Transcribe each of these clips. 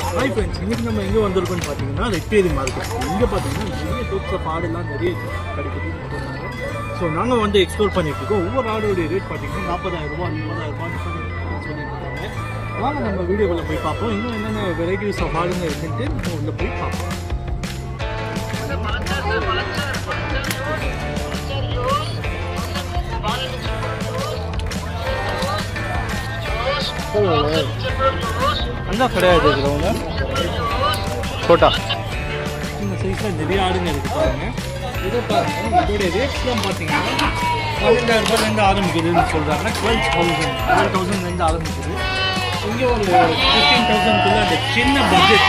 hi friends இன்னைக்கு நம்ம எங்கே வந்திருக்கோம்னு பார்த்தீங்கன்னா ரெட்டேரி மார்க்கெட் இங்கே பார்த்தீங்கன்னா நிறைய டைப்ஸ் ஆஃப் ஆடுலாம் நிறைய கிடைக்குதுன்னு சொன்னாங்க ஸோ நாங்கள் வந்து எக்ஸ்ப்ளோர் பண்ணிட்டு இருக்கோம் ஒவ்வொரு ஆடோடைய ரேட் பார்த்தீங்கன்னா நாற்பதாயிரம் ரூபாய் ஐம்பதாயிரம் ரூபான்னு சொல்லி சொல்லிட்டு இருக்காங்க வாங்க நம்ம வீடியோக்குள்ள போய் பார்ப்போம் இன்னும் என்னென்ன வெரைட்டிஸ் ஆஃப் ஆடுங்க இருக்குன்ட்டு நம்ம உள்ள போய் பார்ப்போம் நல்லா கிடையாது இருக்கிறவங்க छोटा இந்த சைஸில் நிறைய ஆடுங்க இருக்குது பாருங்க இதை பாருங்க இதோடைய ரேட்ஸ்லாம் பார்த்தீங்கன்னா பன்னெண்டாயிரம் ரூபாயிலேருந்து ஆரம்பிக்குதுன்னு சொல்கிறாங்க டுவெல் தௌசண்ட் டுவெல் தௌசண்ட்லேருந்து ஆரம்பிக்குது இங்கே ஒரு ஃபிஃப்டீன் தௌசண்ட்குள்ளே அந்த சின்ன பட்ஜெட்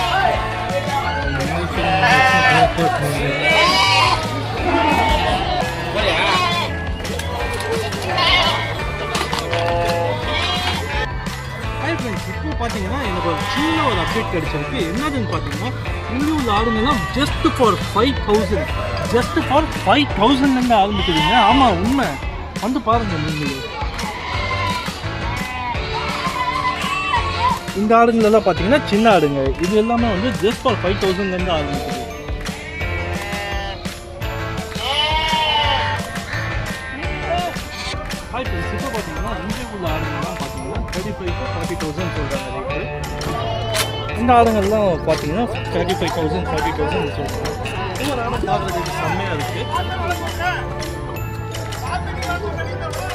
ஹாய் ஃப்ரெண்ட்ஸ் இப்போ பார்த்தீங்கன்னா எனக்கு ஒரு சின்ன ஒரு அப்டேட் கிடைச்சிருக்கு என்னதுன்னு பார்த்தீங்கன்னா இங்கே உள்ள ஆடுங்கெல்லாம் just for five thousand just for five தௌசண்ட்லேருந்து ஆரம்பிக்குதுங்க ஆமாம் உண்மை வந்து பாருங்க நீங்களே இந்த ஆடுங்களெல்லாம் பார்த்தீங்கன்னா சின்ன ஆடுங்க இது எல்லாமே வந்து ஜஸ்ட் ஃபார் ஃபைவ் தௌசண்ட்லேருந்து ஆரம்பிக்குது ஹாய் ஃப்ரெண்ட்ஸ் இப்போ பார்த்தீங்கன்னா இங்கே உள்ள ஆடுங்கள்லாம் பார்த்தீங்கன்னா thirty five to forty thousand சொல்கிறாங்க ரேட்டு இந்த ஆடுங்கள்லாம் பார்த்தீங்கன்னா thirty five thousand forty thousand சொல்கிறாங்க ஒவ்வொரு ஆடும் பார்க்குறதுக்கு செம்மையாக இருக்குது